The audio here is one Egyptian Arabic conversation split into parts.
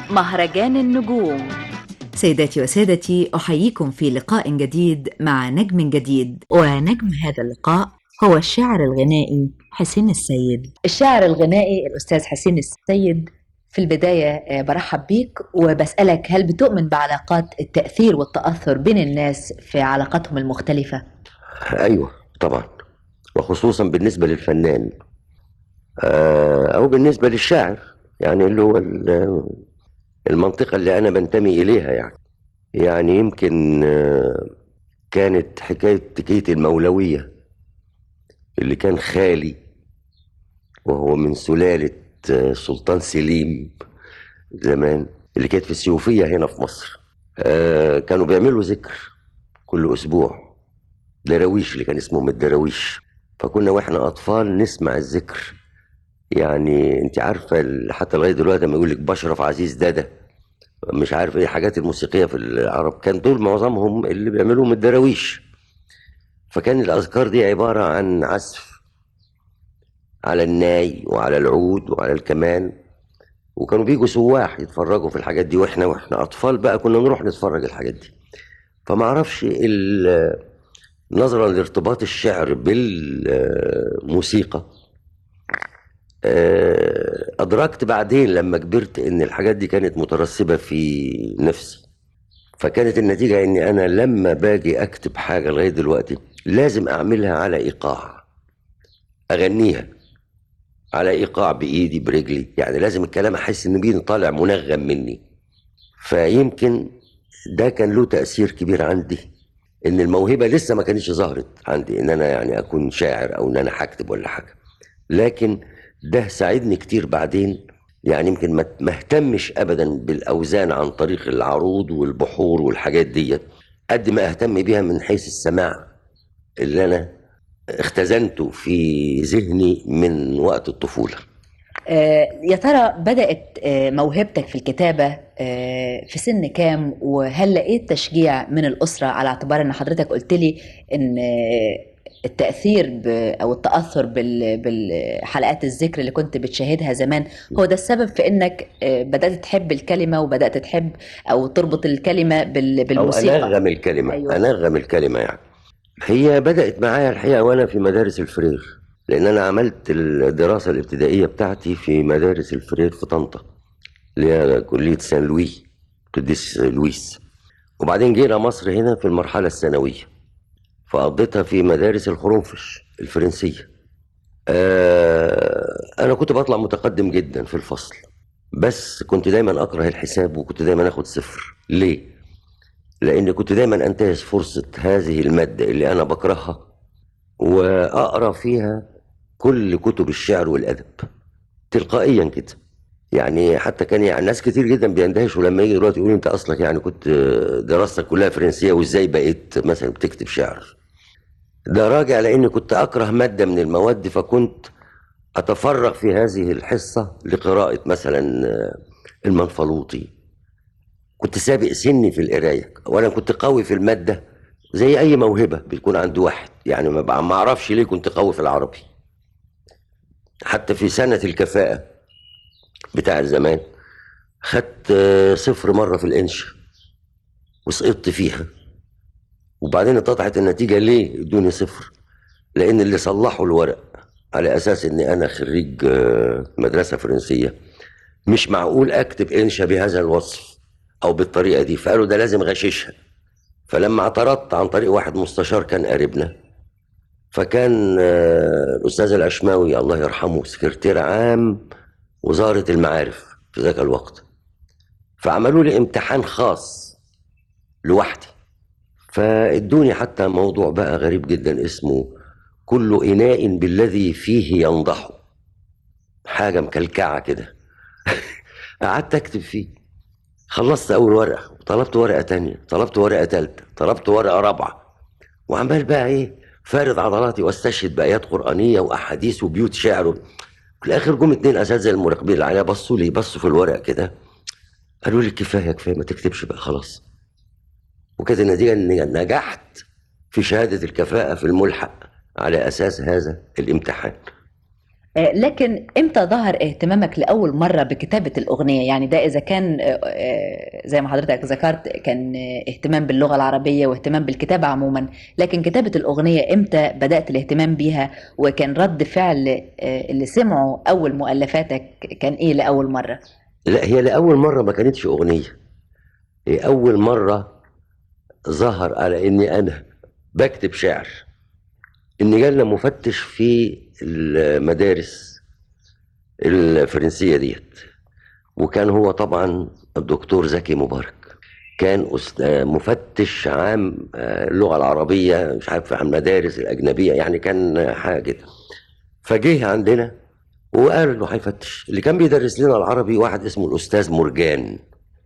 مهرجان النجوم سيداتي وسادتي أحييكم في لقاء جديد مع نجم جديد ونجم هذا اللقاء هو الشاعر الغنائي حسين السيد الشاعر الغنائي الأستاذ حسين السيد في البداية آه، برحب بيك وبسألك هل بتؤمن بعلاقات التأثير والتأثر بين الناس في علاقاتهم المختلفة؟ ايوه طبعا وخصوصا بالنسبه للفنان آه، او بالنسبه للشاعر يعني اللي هو ال- المنطقه اللي انا بنتمي اليها يعني يعني يمكن آه، كانت حكايه تكيه المولويه اللي كان خالي وهو من سلاله آه، سلطان سليم زمان اللي كانت في السيوفيه هنا في مصر آه، كانوا بيعملوا ذكر كل اسبوع دراويش اللي كان اسمهم الدراويش فكنا واحنا اطفال نسمع الذكر يعني انت عارفه ال- حتى لغايه دلوقتي لما يقول لك بشرف عزيز دادا مش عارف ايه الحاجات الموسيقيه في العرب كان دول معظمهم اللي بيعملوهم الدراويش فكان الاذكار دي عباره عن عزف على الناي وعلى العود وعلى الكمان وكانوا بيجوا سواح يتفرجوا في الحاجات دي واحنا واحنا اطفال بقى كنا نروح نتفرج الحاجات دي فما اعرفش ال- نظرا لارتباط الشعر بالموسيقى آه، أدركت بعدين لما كبرت إن الحاجات دي كانت مترسبة في نفسي فكانت النتيجة إني أنا لما باجي أكتب حاجة لغاية دلوقتي لازم أعملها على إيقاع أغنيها على إيقاع بإيدي برجلي يعني لازم الكلام أحس إنه بيه طالع منغم مني فيمكن ده كان له تأثير كبير عندي ان الموهبه لسه ما كانتش ظهرت عندي ان انا يعني اكون شاعر او ان انا هكتب ولا حاجه لكن ده ساعدني كتير بعدين يعني يمكن ما ما اهتمش ابدا بالاوزان عن طريق العروض والبحور والحاجات ديت قد ما اهتم بيها من حيث السماع اللي انا اختزنته في ذهني من وقت الطفوله آه، يا ترى بدأت آه، موهبتك في الكتابة آه، في سن كام وهل لقيت تشجيع من الأسرة على اعتبار أن حضرتك قلت لي أن آه، التأثير ب أو التأثر بال- بالحلقات الذكر اللي كنت بتشاهدها زمان هو ده السبب في أنك آه، بدأت تحب الكلمة وبدأت تحب أو تربط الكلمة بال- او بالموسيقى انغم الكلمه أيوة. أيوة. انغم الكلمه يعني هي بدات معايا الحقيقه وانا في مدارس الفرير لان انا عملت الدراسه الابتدائيه بتاعتي في مدارس الفرير في طنطا اللي هي كليه سان لوي قديس لويس وبعدين جينا مصر هنا في المرحله الثانويه فقضيتها في مدارس الخرنفش الفرنسيه آه انا كنت بطلع متقدم جدا في الفصل بس كنت دايما اكره الحساب وكنت دايما اخد صفر ليه لان كنت دايما انتهز فرصه هذه الماده اللي انا بكرهها واقرا فيها كل كتب الشعر والادب تلقائيا كده يعني حتى كان يعني ناس كتير جدا بيندهشوا لما يجي دلوقتي يقولوا انت اصلك يعني كنت دراستك كلها فرنسيه وازاي بقيت مثلا بتكتب شعر ده راجع لاني كنت اكره ماده من المواد فكنت اتفرغ في هذه الحصه لقراءه مثلا المنفلوطي كنت سابق سني في القرايه وانا كنت قوي في الماده زي اي موهبه بتكون عند واحد يعني ما بع- ما اعرفش ليه كنت قوي في العربي حتى في سنه الكفاءه بتاع زمان خدت آه، صفر مره في الانش وسقطت فيها وبعدين اتضحت النتيجه ليه ادوني صفر لان اللي صلحوا الورق على اساس اني انا خريج آه، مدرسه فرنسيه مش معقول اكتب انشا بهذا الوصف او بالطريقه دي فقالوا ده لازم غششها فلما اعترضت عن طريق واحد مستشار كان قريبنا فكان آه، الاستاذ العشماوي الله يرحمه سكرتير عام وزاره المعارف في ذاك الوقت فعملوا لي امتحان خاص لوحدي فادوني حتى موضوع بقى غريب جدا اسمه كل اناء بالذي فيه ينضح حاجه مكلكعه كده قعدت اكتب فيه خلصت اول ورقه طلبت ورقه تانية طلبت ورقه تالتة طلبت ورقه رابعه وعمال بقى ايه فارد عضلاتي واستشهد بايات قرانيه واحاديث وبيوت شعر في الاخر جم اتنين اساتذه المراقبين اللي عليا بصوا لي بصوا في الورق كده قالوا لي كفايه كفايه ما تكتبش بقى خلاص وكانت النتيجه اني نجحت في شهاده الكفاءه في الملحق على اساس هذا الامتحان آه، لكن امتى ظهر اهتمامك لاول مره بكتابه الاغنيه يعني ده اذا كان آه، آه، زي ما حضرتك ذكرت كان آه، اهتمام باللغه العربيه واهتمام بالكتابه عموما لكن كتابه الاغنيه امتى بدات الاهتمام بيها وكان رد فعل آه، اللي سمعوا اول مؤلفاتك كان ايه لاول مره لا هي لأول مرة ما كانتش أغنية هي أول مرة ظهر على إني أنا بكتب شعر إن جالنا مفتش في المدارس الفرنسية ديت وكان هو طبعا الدكتور زكي مبارك كان أست- آه، مفتش عام آه، اللغة العربية مش عارف عن المدارس الأجنبية يعني كان حاجة كده فجه عندنا وقال انه هيفتش اللي كان بيدرس لنا العربي واحد اسمه الاستاذ مرجان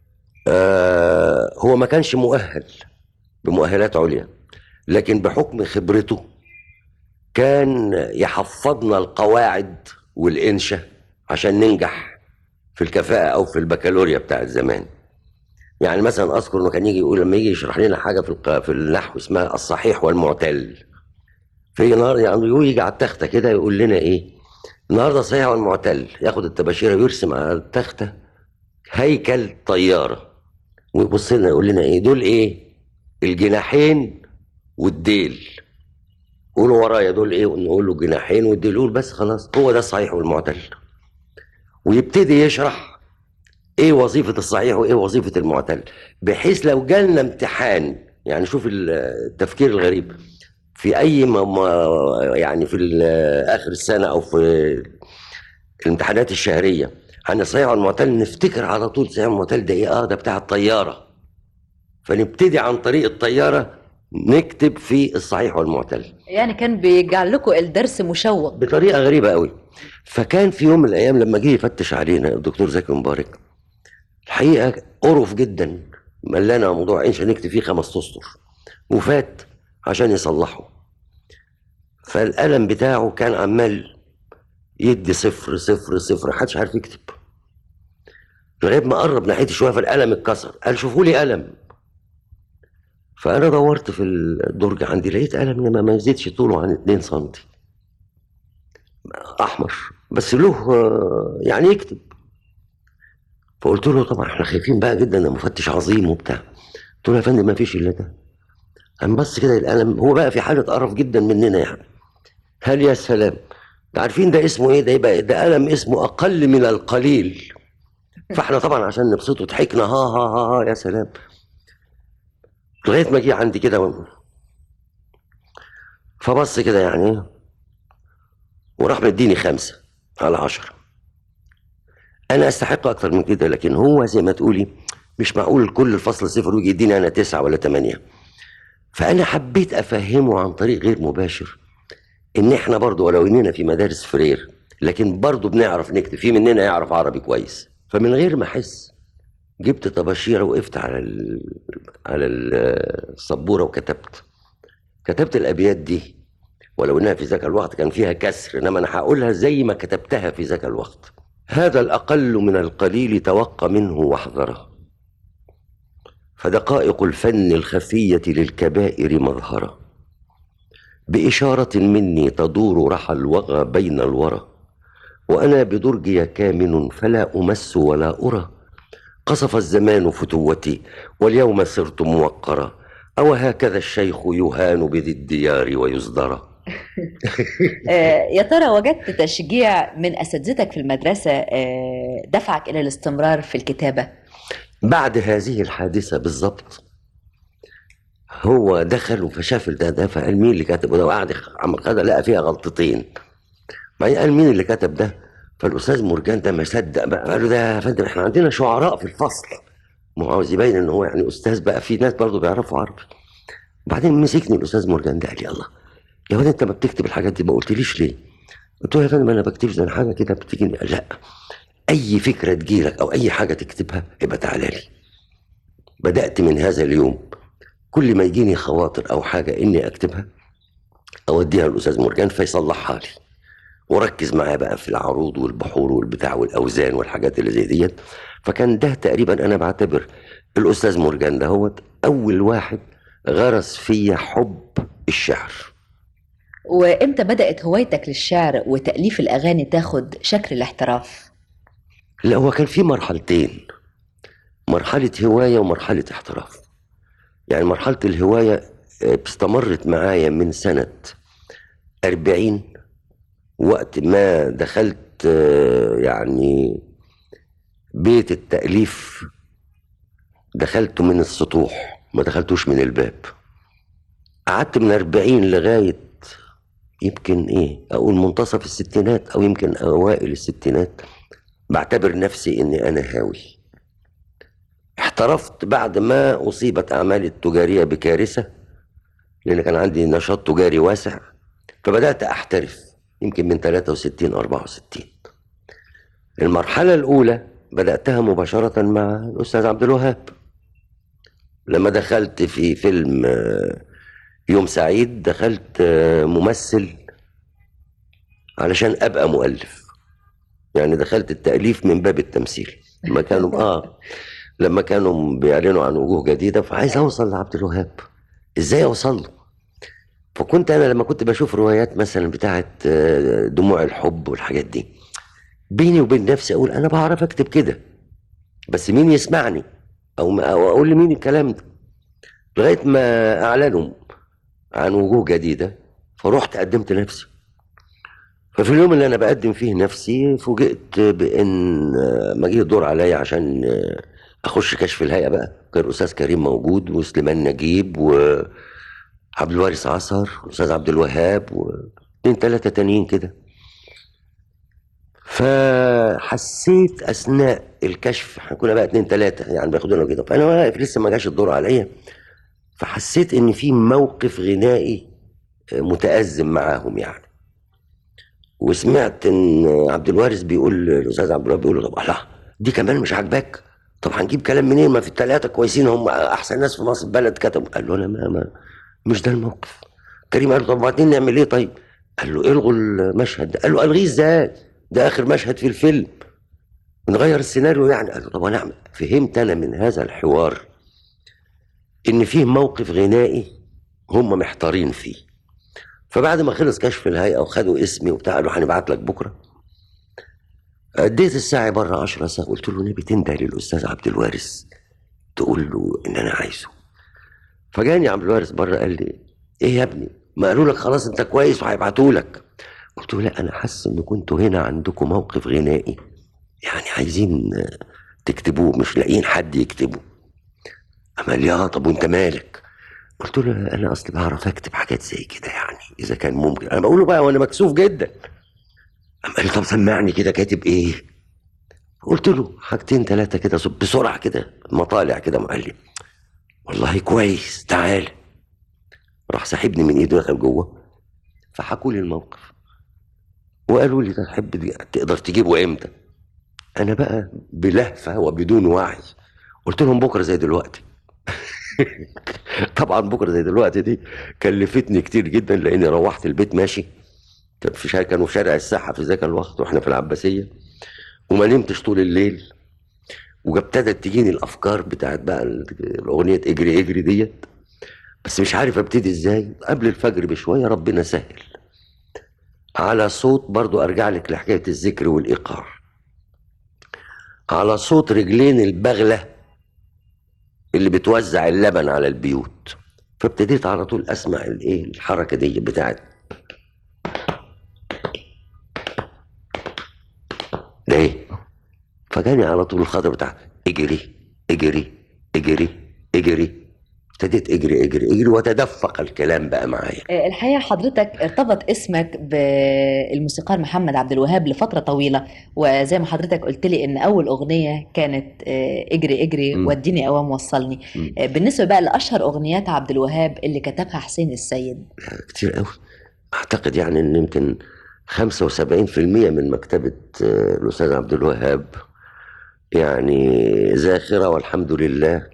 آه هو ما كانش مؤهل بمؤهلات عليا لكن بحكم خبرته كان يحفظنا القواعد والانشاء عشان ننجح في الكفاءة او في البكالوريا بتاع زمان يعني مثلا اذكر انه كان يجي يقول لما يجي يشرح لنا حاجه في الق- في النحو اسمها الصحيح والمعتل في نهار يعني يجي على التخته كده يقول لنا ايه النهارده صحيح والمعتل ياخد الطباشيره ويرسم على التخته هيكل طياره ويبص لنا يقول لنا ايه دول ايه الجناحين والديل قولوا ورايا دول ايه نقول له جناحين والديل يقول بس خلاص هو ده الصحيح والمعتل ويبتدي يشرح ايه وظيفه الصحيح وايه وظيفه المعتل بحيث لو جالنا امتحان يعني شوف التفكير الغريب في اي ما ما- يعني في ال- اخر السنه او في الامتحانات الشهريه عن الصحيح والمعتل نفتكر على طول صحيح والمعتل ده ايه اه ده بتاع الطياره فنبتدي عن طريق الطياره نكتب في الصحيح والمعتل يعني كان بيجعل لكم الدرس مشوق بطريقه غريبه قوي فكان في يوم من الايام لما جه يفتش علينا الدكتور زكي مبارك الحقيقه قرف جدا ملانا موضوع انشا نكتب فيه خمس اسطر وفات عشان يصلحه فالقلم بتاعه كان عمال يدي صفر صفر صفر محدش عارف يكتب لغايه ما قرب ناحيتي شويه فالقلم اتكسر قال شوفوا لي قلم فانا دورت في الدرج عندي لقيت قلم ما ما يزيدش طوله عن 2 سم احمر بس له آه، يعني يكتب فقلت له طبعا احنا خايفين بقى جدا ده مفتش عظيم وبتاع قلت له يا فندم ما فيش الا ده قام بص كده القلم هو بقى في حاله قرف جدا مننا يعني هل يا سلام ده عارفين ده اسمه ايه ده يبقى ده قلم اسمه اقل من القليل فاحنا طبعا عشان نبسطه ضحكنا ها ها ها ها يا سلام لغايه ما جه عندي كده و- فبص كده يعني وراح مديني خمسه على عشرة انا استحق اكتر من كده لكن هو زي ما تقولي مش معقول كل الفصل صفر ويجي يديني انا تسعة ولا تمانية فانا حبيت افهمه عن طريق غير مباشر ان احنا برضو ولو اننا في مدارس فرير لكن برضو بنعرف نكتب في مننا يعرف عربي كويس فمن غير ما احس جبت طباشيره وقفت على ال... على ال- السبوره وكتبت كتبت الابيات دي ولو انها في ذاك الوقت كان فيها كسر انما انا هقولها زي ما كتبتها في ذاك الوقت هذا الاقل من القليل توق منه واحذره فدقائق الفن الخفيه للكبائر مظهره باشاره مني تدور رحى الوغى بين الورى وانا بدرجي كامن فلا امس ولا ارى قصف الزمان فتوتي واليوم صرت موقرا أو هكذا الشيخ يهان بذي الديار ويصدر آه، يا ترى وجدت تشجيع من اساتذتك في المدرسه آه، دفعك الى الاستمرار في الكتابه بعد هذه الحادثة بالضبط هو دخل فشاف ده ده فقال مين اللي كتب ده وقعد عمل كده لقى فيها غلطتين بعدين قال مين اللي كتب ده فالاستاذ مرجان ده ما صدق بقى قال له ده يا فندم احنا عندنا شعراء في الفصل ما هو عاوز يبين ان هو يعني استاذ بقى في ناس برضه بيعرفوا عربي بعدين مسكني الاستاذ مرجان ده قال لي الله يا ولد انت ما بتكتب الحاجات دي ما قلتليش ليه قلت له يا فندم انا بكتبش ده أنا حاجه كده بتجيني قال لا اي فكره تجيلك او اي حاجه تكتبها يبقى تعالى لي بدات من هذا اليوم كل ما يجيني خواطر او حاجه اني اكتبها اوديها للاستاذ مرجان فيصلحها لي وركز معاه بقى في العروض والبحور والبتاع والاوزان والحاجات اللي زي ديت فكان ده تقريبا انا بعتبر الاستاذ مرجان ده هو اول واحد غرس فيا حب الشعر وامتى بدأت هوايتك للشعر وتأليف الأغاني تاخد شكل الاحتراف؟ لا هو كان في مرحلتين مرحلة هواية ومرحلة احتراف يعني مرحلة الهواية آه، استمرت معايا من سنة أربعين وقت ما دخلت آه، يعني بيت التأليف دخلته من السطوح ما دخلتوش من الباب قعدت من أربعين لغاية يمكن إيه أقول منتصف الستينات أو يمكن أوائل الستينات بعتبر نفسي إني أنا هاوي احترفت بعد ما أصيبت أعمالي التجارية بكارثة لأن كان عندي نشاط تجاري واسع فبدأت أحترف يمكن من 63 64 المرحلة الأولى بدأتها مباشرة مع الأستاذ عبد الوهاب لما دخلت في فيلم آه، يوم سعيد دخلت آه، ممثل علشان أبقى مؤلف يعني دخلت التأليف من باب التمثيل لما كانوا آه لما كانوا بيعلنوا عن وجوه جديدة فعايز أوصل لعبد الوهاب إزاي أوصل له فكنت أنا لما كنت بشوف روايات مثلا بتاعت آه، دموع الحب والحاجات دي بيني وبين نفسي أقول أنا بعرف أكتب كده بس مين يسمعني أو, ما أو أقول لمين الكلام ده لغاية ما أعلنوا عن وجوه جديدة فرحت قدمت نفسي ففي اليوم اللي أنا بقدم فيه نفسي فوجئت بإن آه، ما جه الدور عليا عشان آه، أخش كشف الهيئة بقى كان الأستاذ كريم موجود وسليمان نجيب وعبد الوارث عصر والأستاذ عبد الوهاب واثنين ثلاثة تانيين كده فحسيت اثناء الكشف احنا كنا بقى اتنين تلاته يعني بياخدونا كده فانا واقف لسه ما جاش الدور عليا فحسيت ان في موقف غنائي متازم معاهم يعني وسمعت ان عبد الوارث بيقول الاستاذ عبد الوهاب بيقول له طب الله دي كمان مش عاجباك طب هنجيب كلام منين ما في الثلاثه كويسين هم احسن ناس في مصر البلد كتبوا قال له انا ما, ما مش ده الموقف كريم قال له طب وبعدين نعمل ايه طيب قال له الغوا المشهد ده قال له الغيه ازاي ده اخر مشهد في الفيلم نغير السيناريو يعني قال له طب انا اعمل فهمت انا من هذا الحوار ان فيه موقف غنائي هم محتارين فيه فبعد ما خلص كشف الهيئه وخدوا اسمي وبتاع قالوا هنبعت لك بكره اديت الساعه بره 10 ساعه قلت له نبي تنده للاستاذ عبد الوارث تقول له ان انا عايزه فجاني عبد الوارث بره قال لي ايه يا ابني ما قالوا لك خلاص انت كويس وهيبعتوا لك قلت له لا انا حاسس ان كنتوا هنا عندكم موقف غنائي يعني عايزين تكتبوه مش لاقيين حد يكتبه اما قال لي اه طب وانت مالك قلت له انا اصلي بعرف اكتب حاجات زي كده يعني اذا كان ممكن انا بقول له بقى وانا مكسوف جدا اما قال لي طب سمعني كده كاتب ايه قلت له حاجتين ثلاثه كده صب- بسرعه كده مطالع كده قال لي والله كويس تعال راح سحبني من ايده دخل جوه فحكوا لي الموقف وقالوا لي تحب دي- تقدر تجيبه امتى انا بقى بلهفه وبدون وعي قلت لهم بكره زي دلوقتي طبعا بكره زي دلوقتي دي كلفتني كتير جدا لاني روحت البيت ماشي كان في شارع كانوا في شارع الساحه في ذاك الوقت واحنا في العباسيه وما نمتش طول الليل وابتدت تجيني الافكار بتاعت بقى ال- الاغنيه اجري اجري ديت بس مش عارف ابتدي ازاي قبل الفجر بشويه ربنا سهل على صوت برضو ارجع لك لحكايه الذكر والايقاع على صوت رجلين البغله اللي بتوزع اللبن على البيوت فابتديت على طول اسمع الايه الحركه دي بتاعت ده ايه فجاني على طول الخاطر بتاع اجري اجري اجري اجري ابتديت اجري اجري اجري وتدفق الكلام بقى معايا آه، الحقيقة حضرتك ارتبط اسمك بالموسيقار محمد عبد الوهاب لفترة طويلة وزي ما حضرتك قلت لي ان اول اغنية كانت آه، اجري اجري مم. وديني اوام وصلني مم. آه، بالنسبة بقى لاشهر اغنيات عبد الوهاب اللي كتبها حسين السيد كتير قوي اعتقد يعني ان يمكن 75% من مكتبة آه، الأستاذ عبد الوهاب يعني ذاخرة والحمد لله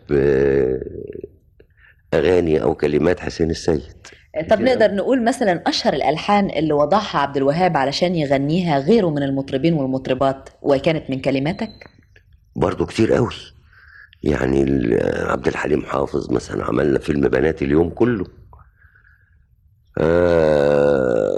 بأغاني أو كلمات حسين السيد آه، طب كتير نقدر نقول مثلا اشهر الالحان اللي وضعها عبد الوهاب علشان يغنيها غيره من المطربين والمطربات وكانت من كلماتك برضو كتير قوي يعني ال- عبد الحليم حافظ مثلا عملنا فيلم بنات اليوم كله آه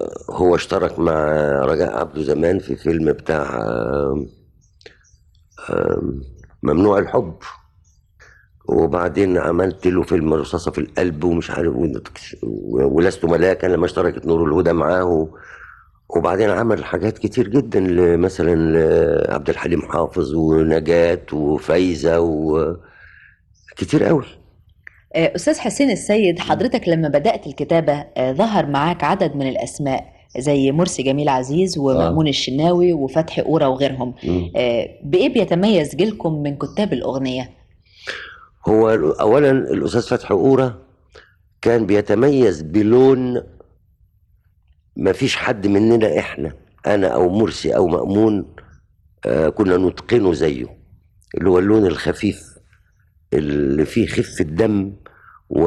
هو اشترك مع رجاء عبده زمان في فيلم بتاع آم، آم، ممنوع الحب وبعدين عملت له فيلم رصاصة في القلب ومش عارف و- ولست ملاكا لما اشتركت نور الهدى معاه وبعدين عمل حاجات كتير جدا ل- مثلا لعبد الحليم حافظ ونجاة وفايزة وكتير قوي آه، أستاذ حسين السيد حضرتك لما بدأت الكتابة آه، ظهر معاك عدد من الأسماء زي مرسي جميل عزيز ومأمون الشناوي وفتحي قورة وغيرهم مم. آه، بإيه بيتميز جيلكم من كتاب الأغنية؟ هو اولا الاستاذ فتحي قوره كان بيتميز بلون ما فيش حد مننا احنا انا او مرسي او مامون آه كنا نتقنه زيه اللي هو اللون الخفيف اللي فيه خفه دم و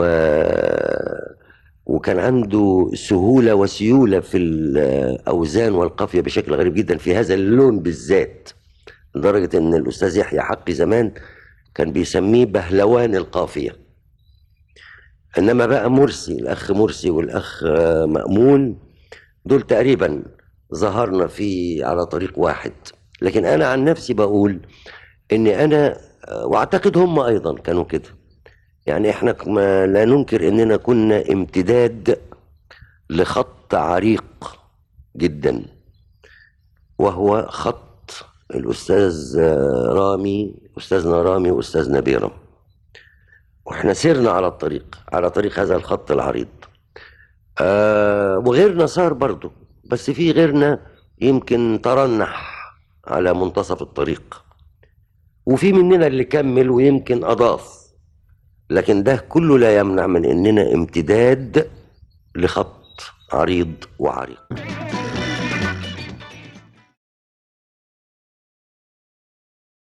وكان عنده سهوله وسيوله في الاوزان والقافيه بشكل غريب جدا في هذا اللون بالذات لدرجه ان الاستاذ يحيى حقي زمان كان بيسميه بهلوان القافية إنما بقى مرسي الأخ مرسي والأخ آه، مأمون دول تقريبا ظهرنا في على طريق واحد لكن أنا عن نفسي بقول إني أنا آه، وأعتقد هم أيضا كانوا كده يعني إحنا ك- ما لا ننكر إننا كنا امتداد لخط عريق جدا وهو خط الأستاذ آه، رامي أستاذنا رامي وأستاذنا بيرم وإحنا سرنا على الطريق على طريق هذا الخط العريض آه وغيرنا صار برضو بس في غيرنا يمكن ترنح على منتصف الطريق وفي مننا اللي كمل ويمكن أضاف لكن ده كله لا يمنع من إننا امتداد لخط عريض وعريق